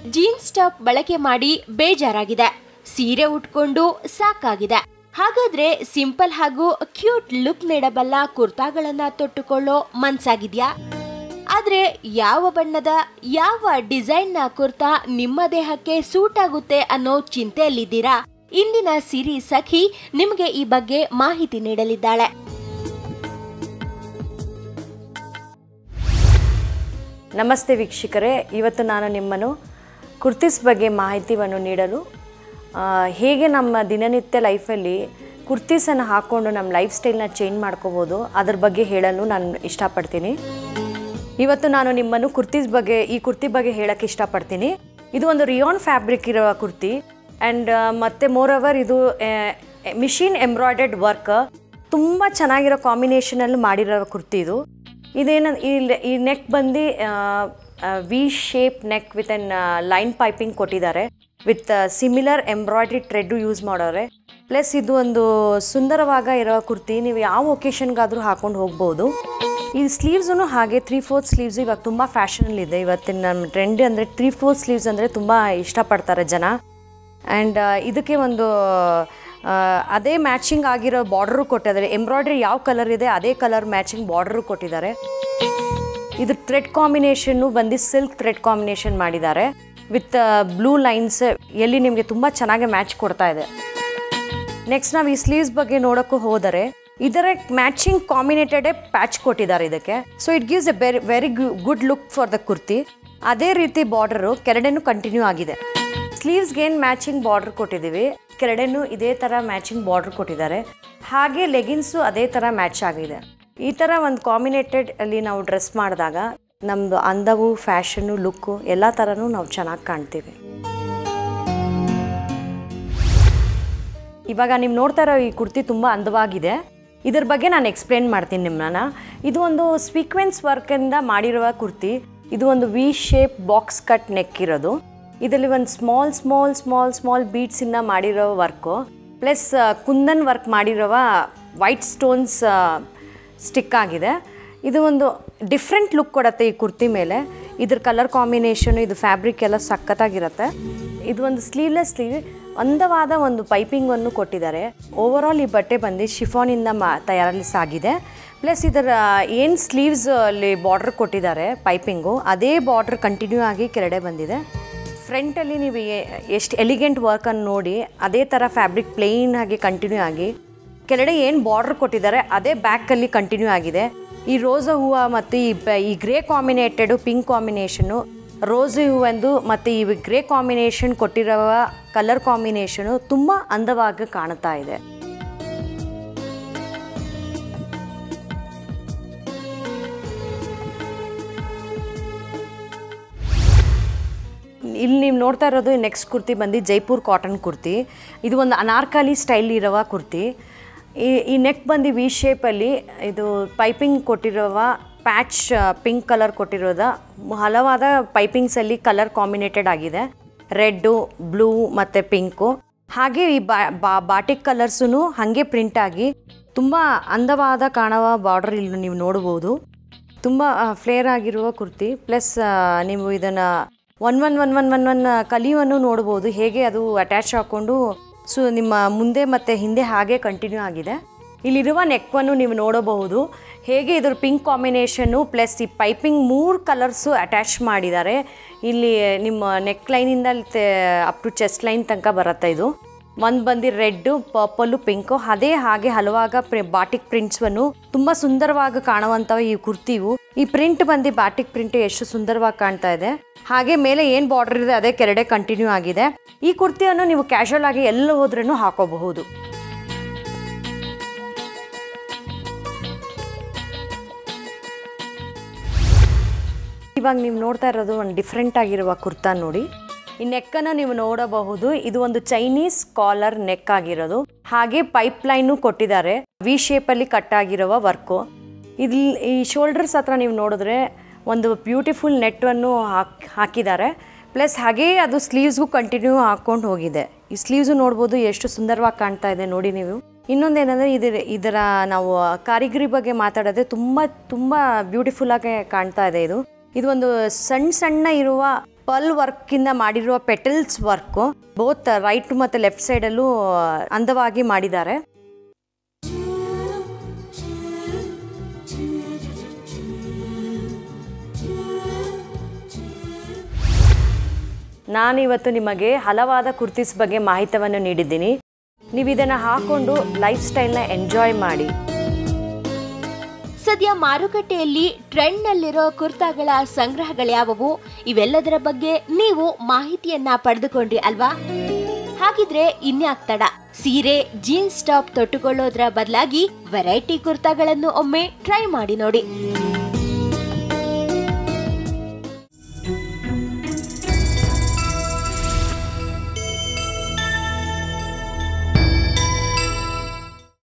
jeans top ಬಳಕೆ ಮಾಡಿ ಬೇಜಾರಾಗಿದೆ ಸೀರೆ ಉಟ್ಕೊಂಡು ಸಾಕಾಗಿದೆ ಹಾಗಾದ್ರೆ ಸಿಂಪಲ್ ಹಾಗೂ ಕ್ಯೂಟ್ ಲುಕ್ ನೀಡಬಲ್ಲ ಕುರ್ತಾಗಳನ್ನ ತೊಟ್ಟುಕೊಳ್ಳೋ ಮನ್ಸಾಗಿದ್ಯಾ ಆದ್ರೆ ಯಾವ ಬಣ್ಣದ ಯಾವ ಡಿಸೈನ್ನ ಕುರ್ತಾ ನಿಮ್ಮ ದೇಹಕ್ಕೆ ಸೂಟ್ ಆಗುತ್ತೆ ಅನ್ನೋ ಚಿಂತೆಯಲ್ಲಿದ್ದೀರಾ ಇಂದಿನ ಸಿರಿ ಸಖಿ ನಿಮಗೆ ಈ ಬಗ್ಗೆ ಮಾಹಿತಿ ನೀಡಲಿದ್ದಾಳೆ ನಮಸ್ತೆ ವೀಕ್ಷಕರೇ ಇವತ್ತು ನಾನು ನಿಮ್ಮನ್ನು ಕುರ್ತೀಸ್ ಬಗ್ಗೆ ಮಾಹಿತಿಯನ್ನು ನೀಡಲು ಆ, ಹೇಗೆ ನಮ್ಮ ದಿನನಿತ್ಯ ಲೈಫಲ್ಲಿ ಕುರ್ತೀಸನ್ನು ಹಾಕ್ಕೊಂಡು ನಮ್ಮ ಲೈಫ್ ಸ್ಟೈಲ್ನ ಚೇಂಜ್ ಮಾಡ್ಕೋಬೋದು ಅದ್ರ ಬಗ್ಗೆ ಹೇಳಲು ನಾನು ಇಷ್ಟಪಡ್ತೀನಿ ಇವತ್ತು ನಾನು ನಿಮ್ಮನ್ನು ಕುರ್ತೀಸ್ ಬಗ್ಗೆ ಈ ಕುರ್ತಿ ಬಗ್ಗೆ ಹೇಳಕ್ಕೆ ಇಷ್ಟಪಡ್ತೀನಿ ಇದು ಒಂದು ರಿಯಾನ್ ಫ್ಯಾಬ್ರಿಕ್ ಇರೋ ಕುರ್ತಿ ಆ್ಯಂಡ್ ಮತ್ತು ಮೋರ್ ಓವರ್ ಇದು ಮಿಷಿನ್ ಎಂಬ್ರಾಯ್ಡೆಡ್ ವರ್ಕ್ ತುಂಬ ಚೆನ್ನಾಗಿರೋ ಕಾಂಬಿನೇಷನಲ್ಲಿ ಮಾಡಿರೋ ಕುರ್ತಿ ಇದು ಇದೇನ ಇಲ್ಲಿ ಈ ನೆಕ್ ಬಂದು V shape neck with an line piping ಕೊಟ್ಟಿದ್ದಾರೆ with similar embroidery thread use ಮಾಡೋರೆ ಪ್ಲಸ್ ಇದು ಒಂದು ಸುಂದರವಾಗ ಇರೋ ಕುರ್ತಿ ನೀವು ಯಾವ ಒಕೇಶನ್ಗಾದರೂ ಹಾಕೊಂಡು ಹೋಗ್ಬೋದು ಈ ಸ್ಲೀವ್ಸೂ ಹಾಗೆ ತ್ರೀ ಫೋರ್ತ್ ಸ್ಲೀವ್ಸ್ ಇವಾಗ ತುಂಬ ಫ್ಯಾಷನಲ್ಲಿದೆ ಇವತ್ತಿನ ನಮ್ಮ ಟ್ರೆಂಡ್ ಅಂದರೆ ತ್ರೀ ಫೋರ್ತ್ ಸ್ಲೀವ್ಸ್ ಅಂದರೆ ತುಂಬ ಇಷ್ಟಪಡ್ತಾರೆ ಜನ ಆ್ಯಂಡ್ ಇದಕ್ಕೆ ಒಂದು ಆ, ಅದೇ ಮ್ಯಾಚಿಂಗ್ ಆಗಿರೋ ಬಾರ್ಡರು ಕೊಟ್ಟಿದ್ದಾರೆ ಎಂಬ್ರಾಯ್ಡ್ರಿ ಯಾವ ಕಲರ್ ಇದೆ ಅದೇ ಕಲರ್ ಮ್ಯಾಚಿಂಗ್ ಬಾರ್ಡರು ಕೊಟ್ಟಿದ್ದಾರೆ ಇದು ಥ್ರೆಡ್ ಕಾಂಬಿನೇಷನ್ನು ಬಂದು ಸಿಲ್ಕ್ ಥ್ರೆಡ್ ಕಾಂಬಿನೇಷನ್ ಮಾಡಿದ್ದಾರೆ ವಿತ್ ಬ್ಲೂ ಲೈನ್ಸ್ ಎಲ್ಲಿ ನಿಮಗೆ ತುಂಬ ಚೆನ್ನಾಗಿ ಮ್ಯಾಚ್ ಕೊಡ್ತಾ ಇದೆ ನೆಕ್ಸ್ಟ್ ನಾವು ಈ ಸ್ಲೀವ್ಸ್ ಬಗ್ಗೆ ನೋಡೋಕ್ಕೂ ಹೋದರೆ ಇದರ ಮ್ಯಾಚಿಂಗ್ ಕಾಂಬಿನೇಟೆಡೇ ಪ್ಯಾಚ್ ಕೊಟ್ಟಿದ್ದಾರೆ ಇದಕ್ಕೆ so it gives a very very good look for the kurti ಅದೇ ರೀತಿ ಬಾರ್ಡರು ಕೆರಡೆನೂ ಕಂಟಿನ್ಯೂ ಆಗಿದೆ ಸ್ಲೀವ್ಸ್ಗೆ ಏನು ಮ್ಯಾಚಿಂಗ್ ಬಾರ್ಡರ್ ಕೊಟ್ಟಿದ್ದೀವಿ ಕೆರಡೆನೂ ಇದೇ ಥರ ಮ್ಯಾಚಿಂಗ್ ಬಾರ್ಡರ್ ಕೊಟ್ಟಿದ್ದಾರೆ ಹಾಗೆ ಲೆಗಿನ್ಸು ಅದೇ ಥರ ಮ್ಯಾಚ್ ಆಗಿದೆ ಈ ಥರ ಒಂದು ಕಾಂಬಿನೇಟೆಡ್ ಅಲ್ಲಿ ನಾವು ಡ್ರೆಸ್ ಮಾಡಿದಾಗ ನಮ್ಮದು ಅಂದವು ಫ್ಯಾಷನ್ನು ಲುಕ್ಕು ಎಲ್ಲ ಥರನೂ ನಾವು ಚೆನ್ನಾಗಿ ಕಾಣ್ತೀವಿ ಇವಾಗ ನೀವು ನೋಡ್ತಾ ಇರೋ ಈ ಕುರ್ತಿ ತುಂಬ ಅಂದವಾಗಿದೆ ಇದ್ರ ಬಗ್ಗೆ ನಾನು ಎಕ್ಸ್ಪ್ಲೇನ್ ಮಾಡ್ತೀನಿ ನಿಮ್ಮನ್ನ ಇದು ಒಂದು ಸ್ವೀಕ್ವೆನ್ಸ್ ವರ್ಕಿಂದ ಮಾಡಿರುವ ಕುರ್ತಿ ಇದು ಒಂದು V shape box cut neck ಇರೋದು ಇದರಲ್ಲಿ ಒಂದು ಸ್ಮಾಲ್ ಸ್ಮಾಲ್ ಸ್ಮಾಲ್ ಸ್ಮಾಲ್ ಬೀಡ್ಸಿಂದ ಮಾಡಿರೋ ವರ್ಕು ಪ್ಲಸ್ ಕುಂದನ್ ವರ್ಕ್ ಮಾಡಿರುವ ವೈಟ್ ಸ್ಟೋನ್ಸ್ ಸ್ಟಿಕ್ ಆಗಿದೆ ಇದು ಒಂದು ಡಿಫ್ರೆಂಟ್ ಲುಕ್ ಕೊಡುತ್ತೆ ಈ ಕುರ್ತಿ ಮೇಲೆ ಇದ್ರ ಕಲರ್ ಕಾಂಬಿನೇಷನ್ ಇದು ಫ್ಯಾಬ್ರಿಕ್ ಎಲ್ಲ ಸಖತ್ತಾಗಿರುತ್ತೆ ಇದು ಒಂದು ಸ್ಲೀವ್ಲೆಸ್ ಸ್ಲೀವ್ ಅಂದವಾದ ಒಂದು ಪೈಪಿಂಗನ್ನು ಕೊಟ್ಟಿದ್ದಾರೆ ಓವರ್ ಆಲ್ ಈ ಬಟ್ಟೆ ಬಂದು ಶಿಫಾನಿಂದ ಮಾ ತಯಾರಿಸಾಗಿದೆ ಪ್ಲಸ್ ಇದರ ಏನು ಸ್ಲೀವ್ಸ್ ಅಲ್ಲಿ ಬಾರ್ಡ್ರ್ ಕೊಟ್ಟಿದ್ದಾರೆ ಪೈಪಿಂಗು ಅದೇ ಬಾರ್ಡ್ರ್ ಕಂಟಿನ್ಯೂ ಆಗಿ ಕೆರಡೆ ಬಂದಿದೆ ಫ್ರಂಟಲ್ಲಿ ನೀವು ಎಷ್ಟು ಎಲಿಗೆಂಟ್ ವರ್ಕನ್ನು ನೋಡಿ ಅದೇ ಥರ ಫ್ಯಾಬ್ರಿಕ್ ಪ್ಲೇನ್ ಆಗಿ ಕಂಟಿನ್ಯೂ ಆಗಿ ಕೆಳಗಡೆ ಏನು ಬಾರ್ಡರ್ ಕೊಟ್ಟಿದ್ದಾರೆ ಅದೇ ಬ್ಯಾಕಲ್ಲಿ ಕಂಟಿನ್ಯೂ ಆಗಿದೆ ಈ ರೋಸ ಹೂವು ಮತ್ತು ಈ ಬ- ಈ grey combinated pink combination rose ಹೂವೊಂದು ಮತ್ತು ಈ ಗ್ರೇ ಕಾಂಬಿನೇಷನ್ ಕೊಟ್ಟಿರುವ ಕಲರ್ ಕಾಂಬಿನೇಷನು ತುಂಬ ಅಂದವಾಗಿ ಕಾಣ್ತಾ ಇದೆ ಇಲ್ಲಿ ನೀವು ನೋಡ್ತಾ ಇರೋದು ನೆಕ್ಸ್ಟ್ ಕುರ್ತಿ ಬಂದು ಜೈಪುರ್ ಕಾಟನ್ ಕುರ್ತಿ ಇದು ಒಂದು ಅನಾರ್ಕಲಿ ಸ್ಟೈಲ್ ಇರುವ ಕುರ್ತಿ ಈ ಈ ನೆಕ್ ಬಂದು ವಿ ಶೇಪಲ್ಲಿ ಇದು ಪೈಪಿಂಗ್ ಕೊಟ್ಟಿರುವ ಪ್ಯಾಚ್ ಪಿಂಕ್ ಕಲರ್ ಕೊಟ್ಟಿರೋದ ಹಲವಾದ ಪೈಪಿಂಗ್ಸಲ್ಲಿ ಕಲರ್ ಕಾಂಬಿನೇಟೆಡ್ ಆಗಿದೆ ರೆಡ್ಡು ಬ್ಲೂ ಮತ್ತು ಪಿಂಕು ಹಾಗೆ ಈ ಬಾ ಬಾ- ಬಾಟಿಕ್ ಕಲರ್ಸೂ ಹಾಗೆ ಪ್ರಿಂಟ್ ಆಗಿ ತುಂಬ ಅಂದವಾದ ಕಾಣುವ ಬಾರ್ಡರ್ ಇಲ್ಲಿ ನೀವು ನೋಡ್ಬೋದು ತುಂಬ ಫ್ಲೇರ್ ಆಗಿರುವ ಕುರ್ತಿ ಪ್ಲಸ್ ನೀವು ಇದನ್ನು one one one one one one ಕಲಿಯನ್ನು ನೋಡ್ಬೋದು ಹೇಗೆ ಅದು ಅಟ್ಯಾಚ್ ಹಾಕ್ಕೊಂಡು ಸೊ ನಿಮ್ಮ ಮುಂದೆ ಮತ್ತು ಹಿಂದೆ ಹಾಗೆ ಕಂಟಿನ್ಯೂ ಆಗಿದೆ ಇಲ್ಲಿರುವ ನೆಕ್ವನ್ನು ನೀವು ನೋಡಬಹುದು ಹೇಗೆ ಇದ್ರ ಪಿಂಕ್ ಕಾಂಬಿನೇಷನ್ನು ಪ್ಲಸ್ ಈ ಪೈಪಿಂಗ್ ಮೂರು ಕಲರ್ಸು ಅಟ್ಯಾಚ್ ಮಾಡಿದ್ದಾರೆ ಇಲ್ಲಿ ನಿಮ್ಮ ನೆಕ್ ಲೈನಿಂದ ಅಪ್ ಟು ಚೆಸ್ಟ್ ಲೈನ್ ತನಕ ಬರುತ್ತೆ ಇದು ಒಂದು ಬಂದು ರೆಡ್ಡು ಪರ್ಪಲ್ಲು ಪಿಂಕು ಅದೇ ಹಾಗೆ ಹಲವಾಗ ಪ್ರಿ ಬಾಟಿಕ್ ಪ್ರಿಂಟ್ಸನ್ನು ತುಂಬ ಸುಂದರವಾಗಿ ಕಾಣುವಂಥವು ಈ ಕುರ್ತಿವು ಈ ಪ್ರಿಂಟ್ ಬಂದು ಬಾಟಿಕ್ ಪ್ರಿಂಟ್ ಎಷ್ಟು ಸುಂದರವಾಗಿ ಕಾಣ್ತಾ ಇದೆ ಹಾಗೆ ಮೇಲೆ ಏನು ಬಾರ್ಡರ್ ಇದೆ ಅದೇ ಕೆರಡೆ ಕಂಟಿನ್ಯೂ ಆಗಿದೆ ಈ ಕುರ್ತಿಯನ್ನು ನೀವು ಕ್ಯಾಶುವಲ್ ಆಗಿ ಎಲ್ಲ ಹೋದ್ರೂ ಹಾಕೋಬಹುದು ಇವಾಗ ನೀವು ನೋಡ್ತಾ ಇರೋದು ಒಂದು ಡಿಫ್ರೆಂಟ್ ಆಗಿರುವ ಕುರ್ತಾ ನೋಡಿ ಈ ನೆಕ್ಕನ್ನು ನೀವು ನೋಡಬಹುದು ಇದು ಒಂದು ಚೈನೀಸ್ ಕಾಲರ್ ನೆಕ್ ಆಗಿರೋದು ಹಾಗೆ ಪೈಪ್ ಲೈನು ಕೊಟ್ಟಿದ್ದಾರೆ ವಿ ಶೇಪಲ್ಲಿ ಕಟ್ ಆಗಿರುವ ವರ್ಕು ಇಲ್ಲಿ ಈ ಶೋಲ್ಡರ್ಸ್ ಹತ್ರ ನೀವು ನೋಡಿದ್ರೆ ಒಂದು ಬ್ಯೂಟಿಫುಲ್ ನೆಟ್ಟನ್ನು ಹಾಕ್ ಹಾಕಿದ್ದಾರೆ ಪ್ಲಸ್ ಹಾಗೇ ಅದು ಸ್ಲೀವ್ಸ್ಗೂ ಕಂಟಿನ್ಯೂ ಹಾಕ್ಕೊಂಡು ಹೋಗಿದೆ ಈ ಸ್ಲೀವ್ಸು ನೋಡ್ಬೋದು ಎಷ್ಟು ಸುಂದರವಾಗಿ ಕಾಣ್ತಾ ಇದೆ ನೋಡಿ ನೀವು ಇನ್ನೊಂದೇನೆಂದರೆ ಇದರ ಇದರ ನಾವು ಕಾರಿಗರಿ ಬಗ್ಗೆ ಮಾತಾಡೋದ್ರೆ ತುಂಬ ತುಂಬ ಬ್ಯೂಟಿಫುಲ್ಲಾಗಿ ಕಾಣ್ತಾ ಇದೆ ಇದು ಇದು ಒಂದು ಸಣ್ಣ ಸಣ್ಣ ಇರುವ ಪಲ್ ವರ್ಕಿಂದ ಮಾಡಿರುವ ಪೆಟಲ್ಸ್ ವರ್ಕು ಬೋತ್ ರೈಟ್ ಮತ್ತು ಲೆಫ್ಟ್ ಸೈಡಲ್ಲೂ ಅಂದವಾಗಿ ಮಾಡಿದ್ದಾರೆ ನಾನಿವತ್ತು ನಿಮಗೆ ಹಲವಾದ ಕುರ್ತೀಸ್ ಬಗ್ಗೆ ಮಾಹಿತಿಯನ್ನು ನೀಡಿದ್ದೀನಿ ನೀವು ಇದನ್ನು ಹಾಕೊಂಡು ಲೈಫ್ ಸ್ಟೈಲ್ನ ಎಂಜಾಯ್ ಮಾಡಿ ಸದ್ಯ ಮಾರುಕಟ್ಟೆಯಲ್ಲಿ ಟ್ರೆಂಡ್ನಲ್ಲಿರೋ ಕುರ್ತಾಗಳ ಸಂಗ್ರಹಗಳ್ಯಾವವು ಇವೆಲ್ಲದರ ಬಗ್ಗೆ ನೀವು ಮಾಹಿತಿಯನ್ನ ಪಡೆದುಕೊಂಡ್ರಿ ಅಲ್ವಾ ಹಾಗಿದ್ರೆ ಇನ್ಯಾಕ್ ತಡ ಸೀರೆ ಜೀನ್ಸ್ ಟಾಪ್ ತೊಟ್ಟುಕೊಳ್ಳೋದ್ರ ಬದಲಾಗಿ ವೆರೈಟಿ ಕುರ್ತಾಗಳನ್ನು ಒಮ್ಮೆ ಟ್ರೈ ಮಾಡಿ ನೋಡಿ